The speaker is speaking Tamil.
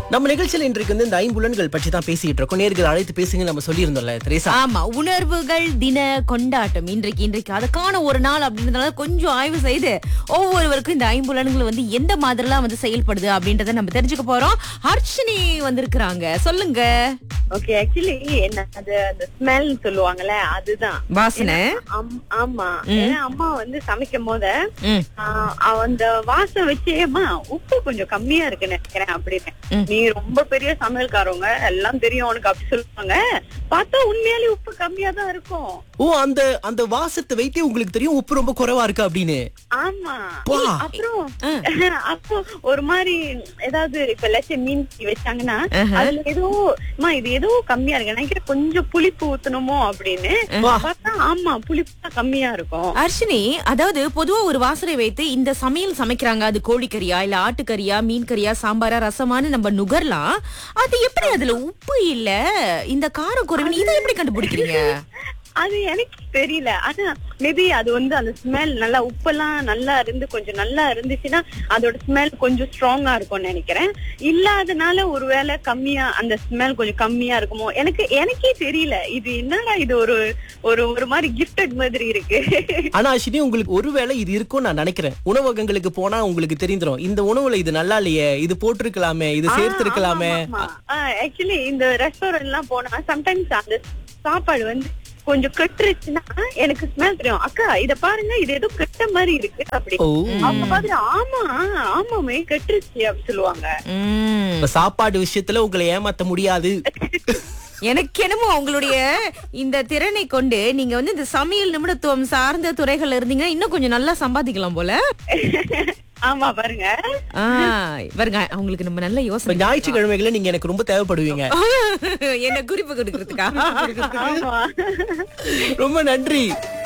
நம்ம நிகழ்ச்சியில் இன்றைக்கு வந்து இந்த ஐம்புலன்கள் பற்றி தான் பேசிட்டு இருக்கோம் நேர்கள் அழைத்து பேசுங்க நம்ம சொல்லியிருந்தோம்ல திரேசா ஆமா உணர்வுகள் தின கொண்டாட்டம் இன்றைக்கு இன்றைக்கு அதுக்கான ஒரு நாள் அப்படின்றதுனால கொஞ்சம் ஆய்வு செய்து ஒவ்வொருவருக்கும் இந்த ஐம்புலன்கள் வந்து எந்த மாதிரிலாம் வந்து செயல்படுது அப்படின்றத நம்ம தெரிஞ்சுக்க போறோம் ஹர்ஷினி வந்திருக்கிறாங்க சொல்லுங்க ஓகே ஆக்சுவலி என்ன அது அந்த ஸ்மெல் சொல்லுவாங்கல்ல அதுதான் வாசனை அம்- ஆமா ஏன்னா அம்மா வந்து சமைக்கும் போது ம். ஆஹ், அந்த வாசம் வச்சு அம்மா உப்பு கொஞ்சம் கம்மியா இருக்குன்னு நினைக்கிறேன் அப்படின்னு நீ ரொம்ப பெரிய சமையல்காரவங்க எல்லாம் தெரியும் உனக்கு அப்படி சொல்லுவாங்க பார்த்தா உண்மையாலே உப்பு கம்மியா தான் இருக்கும் ஓ அந்த அந்த வாசத்தை வைத்தே உங்களுக்கு தெரியும் உப்பு ரொம்ப குறைவா இருக்கு அப்படின்னு ஆமா பா. அப்புறம் அப்போ ஒரு மாதிரி ஏதாவது இப்ப லட்ச மீன் வச்சாங்கன்னா அதுல ஏதோ அம்மா இது ஏதோ கம்மியா இருக்கு நினைக்கிறேன் கொஞ்சம் புளிப்பு ஊத்தணுமோ அப்படின்னு வா. பார்த்தா ஆமா புளிப்பு தான் கம்மியா இருக்கும் அர்ஷினி அதாவது பொதுவா ஒரு வாசனை வைத்து இந்த சமையல் சமைக்கிறாங்க அது கோழிக்கறியா இல்ல ஆட்டுக்கறியா மீன் கறியா சாம்பாரா ரசமானு நம்ம நுகரலாம் அது எப்படி அதுல உப்பு இல்ல இந்த காரம் குறைவு இதை எப்படி கண்டுபிடிக்கிறீங்க அது எனக்கு தெரியல ஆனா மேபி அது வந்து அந்த ஸ்மெல் நல்லா உப்பெல்லாம் நல்லா இருந்து கொஞ்சம் நல்லா இருந்துச்சுன்னா அதோட ஸ்மெல் கொஞ்சம் ஸ்ட்ராங்கா இருக்கும்னு நினைக்கிறேன் இல்லாதனால ஒருவேளை கம்மியா அந்த ஸ்மெல் கொஞ்சம் கம்மியா இருக்குமோ எனக்கு எனக்கே தெரியல இது என்னடா இது ஒரு ஒரு ஒரு மாதிரி கிஃப்டட் மாதிரி இருக்கு ஆனா அஸ்வினி உங்களுக்கு ஒருவேளை இது இருக்கும்னு நான் நினைக்கிறேன் உணவகங்களுக்கு போனா உங்களுக்கு தெரிந்துரும் இந்த உணவுல இது நல்லா இல்லையே இது போட்டிருக்கலாமே இது சேர்த்திருக்கலாமே ஆக்சுவலி இந்த ரெஸ்டாரண்ட் எல்லாம் போனா சம்டைம்ஸ் அந்த சாப்பாடு வந்து கொஞ்சம் கெட்டுருச்சுன்னா எனக்கு ஸ்மெல் தெரியும் அக்கா இத பாருங்க இது ஏதோ கெட்ட மாதிரி இருக்கு அப்படி ஓ அவங்க பாத்துட்டு ஆமா ஆமாமே கெட்டுருச்சு அப்படி சொல்லுவாங்க உம் இப்ப சாப்பாடு விஷயத்துல உங்களை ஏமாத்த முடியாது எனக்கு என்னமோ உங்களுடைய இந்த திறனை கொண்டு நீங்க வந்து இந்த சமையல் நிபுணத்துவம் சார்ந்த துறைகள்ல இருந்தீங்கன்னா இன்னும் கொஞ்சம் நல்லா சம்பாதிக்கலாம் போல ஆமா பாருங்க ஆ, பாருங்க அவங்களுக்கு நம்ம நல்ல இப்ப யோசனை ஞாயிற்றுக்கிழமைகளை நீங்க எனக்கு ரொம்ப தேவைப்படுவீங்க என்ன குறிப்பு கொடுக்கறதுக்கா ஆமா ரொம்ப நன்றி